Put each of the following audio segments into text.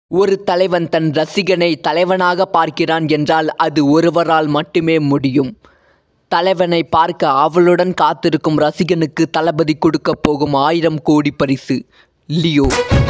ஒரு தலைவன் தன் ரசிகனை தலைவனாக பார்க்கிறான் என்றால் அது ஒருவரால் மட்டுமே முடியும் தலைவனை பார்க்க ஆவலுடன் காத்திருக்கும் ரசிகனுக்கு தளபதி கொடுக்கப் போகும் ஆயிரம் கோடி பரிசு லியோ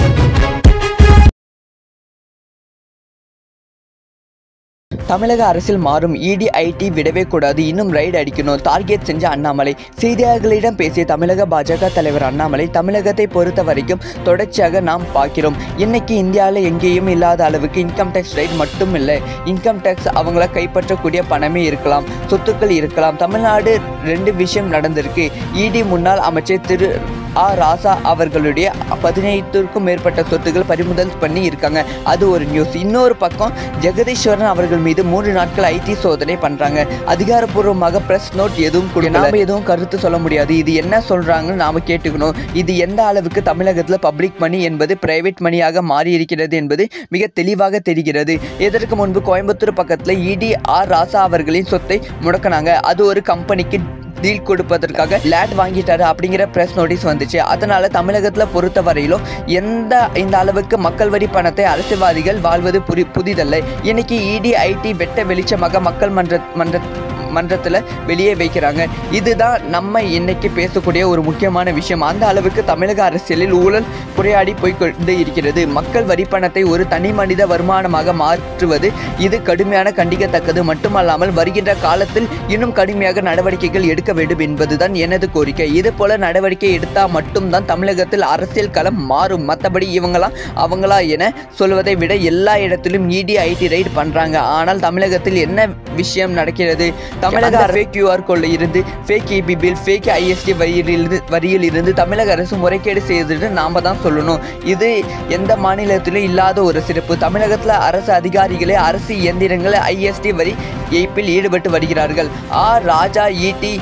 தமிழக அரசில் மாறும் இடி ஐடி விடவே கூடாது இன்னும் ரைடு அடிக்கணும் டார்கெட் செஞ்ச அண்ணாமலை செய்தியாளர்களிடம் பேசிய தமிழக பாஜக தலைவர் அண்ணாமலை தமிழகத்தை பொறுத்த வரைக்கும் தொடர்ச்சியாக நாம் பார்க்கிறோம் இன்னைக்கு இந்தியாவில் எங்கேயும் இல்லாத அளவுக்கு இன்கம் டேக்ஸ் ரைட் மட்டும் இல்லை இன்கம் டேக்ஸ் அவங்கள கைப்பற்றக்கூடிய பணமே இருக்கலாம் சொத்துக்கள் இருக்கலாம் தமிழ்நாடு ரெண்டு விஷயம் நடந்திருக்கு இடி முன்னாள் அமைச்சர் திரு ஆ ராசா அவர்களுடைய பதினைத்திற்கும் மேற்பட்ட சொத்துக்கள் பறிமுதல் பண்ணி இருக்காங்க அது ஒரு நியூஸ் இன்னொரு பக்கம் ஜெகதீஸ்வரன் அவர்கள் மீது மூன்று நாட்கள் ஐடி சோதனை பண்றாங்க அதிகாரப்பூர்வமாக பிரஸ் நோட் எதுவும் கொடுக்கல நாம எதுவும் கருத்து சொல்ல முடியாது இது என்ன சொல்றாங்கன்னு நாம கேட்டுக்கணும் இது எந்த அளவுக்கு தமிழகத்தில் பப்ளிக் மணி என்பது பிரைவேட் மணியாக மாறி இருக்கிறது என்பது மிக தெளிவாக தெரிகிறது இதற்கு முன்பு கோயம்புத்தூர் பக்கத்தில் இடி ஆர் ராசா அவர்களின் சொத்தை முடக்கினாங்க அது ஒரு கம்பெனிக்கு டீல் கொடுப்பதற்காக லேட் வாங்கிட்டாரு அப்படிங்கிற பிரஸ் நோட்டீஸ் வந்துச்சு அதனால தமிழகத்தில் பொறுத்த வரையிலும் எந்த இந்த அளவுக்கு மக்கள் வரி பணத்தை அரசியல்வாதிகள் வாழ்வது புரி புதிதல்ல இன்னைக்கு இடி ஐடி வெட்ட வெளிச்சமாக மக்கள் மன்ற மன்ற மன்றத்தில் வெளியே வைக்கிறாங்க இதுதான் நம்ம இன்னைக்கு பேசக்கூடிய ஒரு முக்கியமான விஷயம் அந்த அளவுக்கு தமிழக அரசியலில் ஊழல் குறையாடி போய்கொண்டு இருக்கிறது மக்கள் வரி பணத்தை ஒரு தனி மனித வருமானமாக மாற்றுவது இது கடுமையான கண்டிக்கத்தக்கது மட்டுமல்லாமல் வருகின்ற காலத்தில் இன்னும் கடுமையாக நடவடிக்கைகள் எடுக்க வேண்டும் என்பதுதான் எனது கோரிக்கை இது போல நடவடிக்கை எடுத்தால் மட்டும்தான் தமிழகத்தில் அரசியல் களம் மாறும் மற்றபடி இவங்களாம் அவங்களா என சொல்வதை விட எல்லா இடத்திலும் இடி ஐடி ரைட் பண்றாங்க ஆனால் தமிழகத்தில் என்ன விஷயம் நடக்கிறது தமிழக ஃபேக் கியூஆர் கோடில் இருந்து ஃபேக் இபி பில் ஃபேக் ஐஎஸ்டி வரியிலிருந்து வரியில் இருந்து தமிழக அரசு முறைகேடு செய்ததுன்னு நாம தான் சொல்லணும் இது எந்த மாநிலத்திலும் இல்லாத ஒரு சிறப்பு தமிழகத்தில் அரசு அதிகாரிகளே அரசு இயந்திரங்கள் ஐஎஸ்டி வரி ஏய்ப்பில் ஈடுபட்டு வருகிறார்கள் ஆர் ராஜா இடி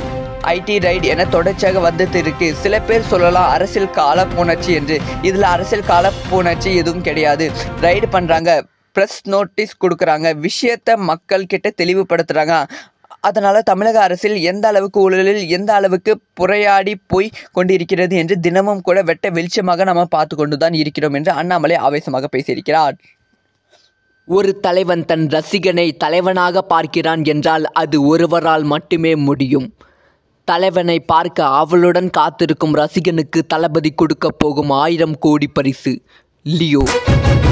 ஐடி ரைட் என தொடர்ச்சியாக வந்துட்டு இருக்கு சில பேர் சொல்லலாம் அரசியல் காலப்புணர்ச்சி என்று இதில் அரசியல் காலப்புணர்ச்சி எதுவும் கிடையாது ரைடு பண்ணுறாங்க ப்ரெஸ் நோட்டீஸ் கொடுக்குறாங்க விஷயத்தை மக்கள் கிட்ட தெளிவுபடுத்துகிறாங்க அதனால் தமிழக அரசில் எந்த அளவுக்கு ஊழலில் எந்த அளவுக்கு புறையாடி போய் கொண்டிருக்கிறது என்று தினமும் கூட வெட்ட வெளிச்சமாக நம்ம பார்த்து கொண்டு தான் இருக்கிறோம் என்று அண்ணாமலை ஆவேசமாக பேசியிருக்கிறார் ஒரு தலைவன் தன் ரசிகனை தலைவனாக பார்க்கிறான் என்றால் அது ஒருவரால் மட்டுமே முடியும் தலைவனை பார்க்க ஆவலுடன் காத்திருக்கும் ரசிகனுக்கு தளபதி கொடுக்கப் போகும் ஆயிரம் கோடி பரிசு லியோ